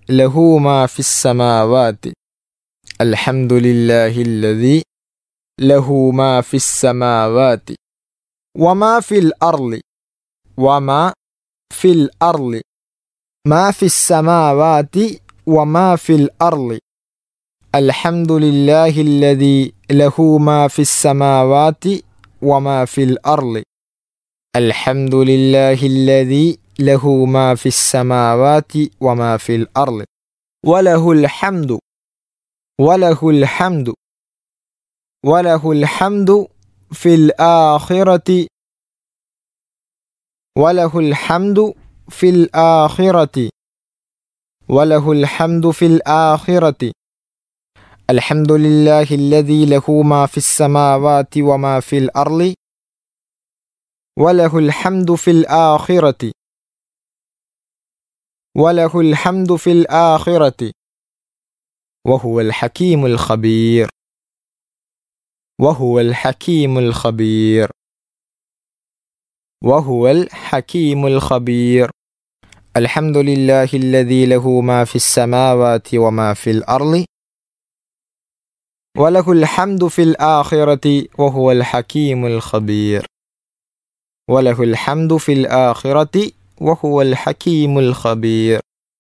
له ما في السماوات الحمد لله الذي له ما في السماوات وما في الأرض وما في الأرض ما في السماوات وما في الأرض الحمد لله الذي له ما في السماوات وما في الأرض الحمد لله الذي له ما في السماوات وما في الأرض وله الحمد وله الحمد وله الحمد في الآخرة وله الحمد في الآخرة وله الحمد في الآخرة الحمد لله الذي له ما في السماوات وما في الأرض وله الحمد في الآخرة وله الحمد في الآخرة وهو الحكيم الخبير وهو الحكيم الخبير وهو الحكيم الخبير الحمد لله الذي له ما في السماوات وما في الأرض وله الحمد في الآخرة وهو الحكيم الخبير وله الحمد في الآخرة وهو الحكيم الخبير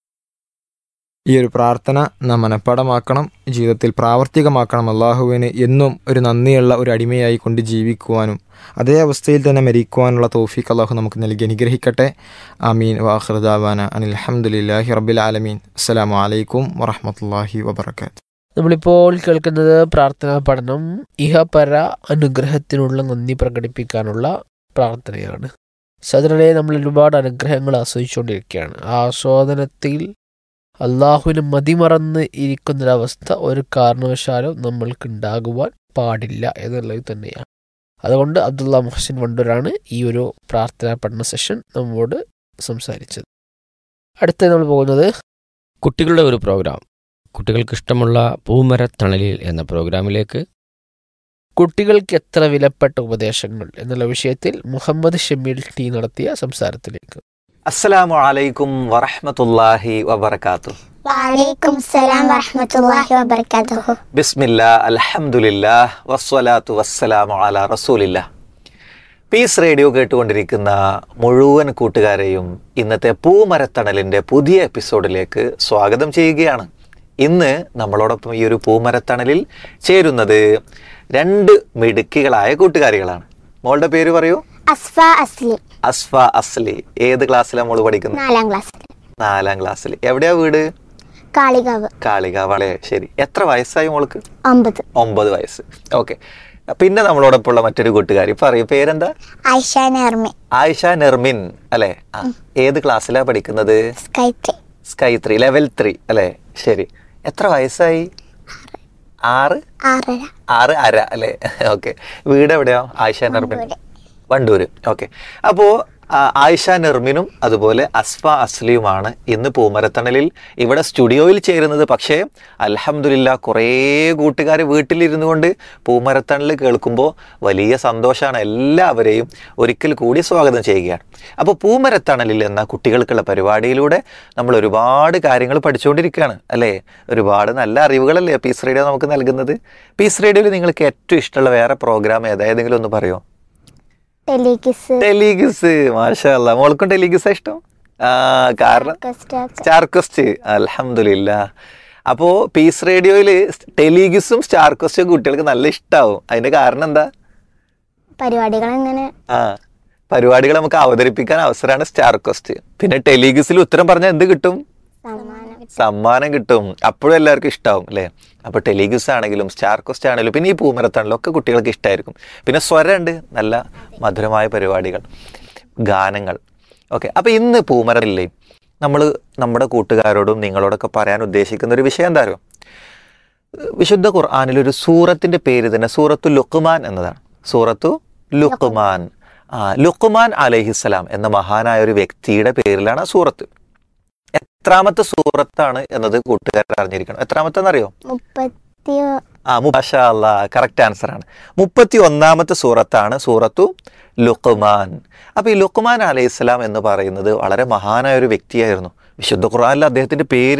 ഈ ഒരു പ്രാർത്ഥന നാം മനഃപ്പാടമാക്കണം ജീവിതത്തിൽ പ്രാവർത്തികമാക്കണം അള്ളാഹുവിന് എന്നും ഒരു നന്ദിയുള്ള ഒരു അടിമയായി കൊണ്ട് ജീവിക്കുവാനും അതേ അവസ്ഥയിൽ തന്നെ മരിക്കുവാനുള്ള തോഫീക്ക് അള്ളാഹു നമുക്ക് നൽകി അനുഗ്രഹിക്കട്ടെ ആമീൻ വാഹൃദാവാന അനിൽ അഹമ്മദില്ലാഹി റബ്ബിൽ ആലമീൻ അസ്സലാമു അലൈക്കും വറഹമത്തല്ലാഹി വബർക്കാത്ത് നമ്മളിപ്പോൾ കേൾക്കുന്നത് പ്രാർത്ഥനാ പഠനം ഇഹപര അനുഗ്രഹത്തിനുള്ള നന്ദി പ്രകടിപ്പിക്കാനുള്ള പ്രാർത്ഥനയാണ് സദരനെ നമ്മൾ ഒരുപാട് അനുഗ്രഹങ്ങൾ ആസ്വദിച്ചുകൊണ്ടിരിക്കുകയാണ് ആ ആസ്വാദനത്തിൽ അള്ളാഹുവിന് മതിമറന്ന് ഇരിക്കുന്നൊരവസ്ഥ ഒരു കാരണവശാലും നമ്മൾക്ക് ഉണ്ടാകുവാൻ പാടില്ല എന്നുള്ളത് തന്നെയാണ് അതുകൊണ്ട് അബ്ദുള്ള മുഹസിൻ വണ്ടൂരാണ് ഈ ഒരു പ്രാർത്ഥനാ പഠന സെഷൻ നമ്മോട് സംസാരിച്ചത് അടുത്ത നമ്മൾ പോകുന്നത് കുട്ടികളുടെ ഒരു പ്രോഗ്രാം കുട്ടികൾക്ക് ഇഷ്ടമുള്ള പൂമരത്തണലിൽ എന്ന പ്രോഗ്രാമിലേക്ക് കുട്ടികൾക്ക് എത്ര വിലപ്പെട്ട ഉപദേശങ്ങൾ എന്നുള്ള വിഷയത്തിൽ മുഹമ്മദ് ഷമീൽ ടി നടത്തിയ സംസാരത്തിലേക്ക് അസ്സലാമു അലൈക്കും വറഹ്മത്തുള്ളാഹി വബർക്കാത്തു വലൈക്കും സലാം വറഹമത്തല്ലാഹി വബർക്കാത്തുഹു ബിസ്മില്ലാ അൽഹംദുലില്ലാ വസ്സലാത്തു വസ്സലാമു അലാ റസൂലില്ലാ പീസ് റേഡിയോ കേട്ടുകൊണ്ടിരിക്കുന്ന മുഴുവൻ കൂട്ടുകാരെയും ഇന്നത്തെ പൂമരത്തണലിൻ്റെ പുതിയ എപ്പിസോഡിലേക്ക് സ്വാഗതം ചെയ്യുകയാണ് ഇന്ന് നമ്മളോടൊപ്പം ഈ ഒരു പൂമരത്തണലിൽ ചേരുന്നത് രണ്ട് മിടുക്കികളായ കൂട്ടുകാരികളാണ് മോളുടെ പേര് പറയൂ അസ്ഫ അസ്ലി അസ്ഫ അസ്ലി ഏത് ക്ലാസ്സിലാണ് മോള് പഠിക്കുന്നത് നാലാം ക്ലാസ്സിൽ നാലാം ക്ലാസ്സിൽ എവിടെയാ വീട് കാളികാവ് കാളികാവളെ ശരി എത്ര വയസ്സായി മോൾക്ക് ഒമ്പത് ഒമ്പത് വയസ്സ് ഓക്കെ പിന്നെ നമ്മളോടൊപ്പം ഉള്ള മറ്റൊരു കൂട്ടുകാരി പറയൂ പേരെന്താ ഐഷ നെർമി ആയിഷ നെർമിൻ അല്ലെ ആ ഏത് ക്ലാസ്സിലാ പഠിക്കുന്നത് sky three sky three level three അല്ലെ ശരി എത്ര വയസ്സായി ആറ് ആറര ആറ് അര അല്ലേ ഓക്കെ വീട് എവിടെയാ ആയിഷ നെർമിൻ വണ്ടൂര്. വണ്ടൂര് ഓക്കെ അപ്പോ ആ, ആയിഷ നെർമിനും അതുപോലെ അസ്ഫ അസ്ലിയുമാണ് ഇന്ന് പൂമരത്തണലിൽ ഇവിടെ സ്റ്റുഡിയോയിൽ ചേരുന്നത് പക്ഷേ അൽഹംദുലില്ല കുറേ കൂട്ടുകാർ വീട്ടിലിരുന്നു കൊണ്ട് പൂമരത്തണൽ കേൾക്കുമ്പോൾ വലിയ സന്തോഷമാണ് എല്ലാവരെയും ഒരിക്കൽ കൂടി സ്വാഗതം ചെയ്യുകയാണ് അപ്പോൾ പൂമരത്തണലിൽ എന്ന കുട്ടികൾക്കുള്ള പരിപാടിയിലൂടെ നമ്മൾ ഒരുപാട് കാര്യങ്ങൾ പഠിച്ചുകൊണ്ടിരിക്കുകയാണ് അല്ലേ ഒരുപാട് നല്ല അറിവുകളല്ലേ പീസ് റേഡിയോ നമുക്ക് നൽകുന്നത് പീസ് റേഡിയോയിൽ നിങ്ങൾക്ക് ഏറ്റവും ഇഷ്ടമുള്ള വേറെ പ്രോഗ്രാം ഏതായതെങ്കിലും ഒന്ന് പറയുമോ ടെലികിസ് ടെലിഗിസ് മാഷല്ല മോൾക്കും ടെലിഗിസ് ഇഷ്ടം ആ കാരണം സ്റ്റാർ ക്വസ്റ്റ് അലഹമില്ല അപ്പോ പീസ് റേഡിയോയില് ടെലിഗിസും സ്റ്റാർ ക്വസ്റ്റും കുട്ടികൾക്ക് നല്ല ഇഷ്ടാവും അതിന്റെ കാരണം എന്താ പരിപാടികൾ ഇങ്ങനെ ആ പരിപാടികൾ നമുക്ക് അവതരിപ്പിക്കാൻ അവസരമാണ് സ്റ്റാർ ക്വസ്റ്റ് പിന്നെ ടെലിഗിസിൽ ഉത്തരം പറഞ്ഞാൽ എന്ത് കിട്ടും സമ്മാനം സമ്മാനം കിട്ടും അപ്പോഴും എല്ലാവർക്കും ഇഷ്ടാവും അല്ലേ അപ്പൊ ടെലിഗിസ് ആണെങ്കിലും സ്റ്റാർ ക്വസ്റ്റ് ആണെങ്കിലും പിന്നെ ഈ പൂമരത്താണെങ്കിലും ഒക്കെ കുട്ടികൾക്ക് ഇഷ്ടമായിരിക്കും പിന്നെ സ്വരമുണ്ട് നല്ല മധുരമായ പരിപാടികൾ ഗാനങ്ങൾ ഓക്കെ അപ്പൊ ഇന്ന് പൂമരമില്ലേ നമ്മൾ നമ്മുടെ കൂട്ടുകാരോടും നിങ്ങളോടൊക്കെ പറയാൻ ഉദ്ദേശിക്കുന്ന ഒരു വിഷയം എന്താ അറിയോ വിശുദ്ധ ഖുർആാനിൽ ഒരു സൂറത്തിന്റെ പേര് തന്നെ സൂറത്തു ലുക്കുമാൻ എന്നതാണ് സൂറത്തു ലുക്കുമാൻ ആ ലുക്കുമാൻ അലഹിസ്സലാം എന്ന മഹാനായ ഒരു വ്യക്തിയുടെ പേരിലാണ് ആ സൂറത്ത് എത്രാമത്തെ സൂറത്താണ് എന്നത് കൂട്ടുകാർ അറിഞ്ഞിരിക്കണം എത്രാമത്തെ അറിയോ മുപ്പത്തി ആ മുഷാ അല്ലാ കറക്റ്റ് ആൻസർ ആണ് മുപ്പത്തി ഒന്നാമത്തെ സൂറത്താണ് സൂറത്തു ലുക്കുമാൻ അപ്പൊ ഈ ലുക്കുമാൻ അലൈഹി സ്വലാം എന്ന് പറയുന്നത് വളരെ മഹാനായ ഒരു വ്യക്തിയായിരുന്നു വിശുദ്ധ ഖുർആനിൽ അദ്ദേഹത്തിന്റെ പേര്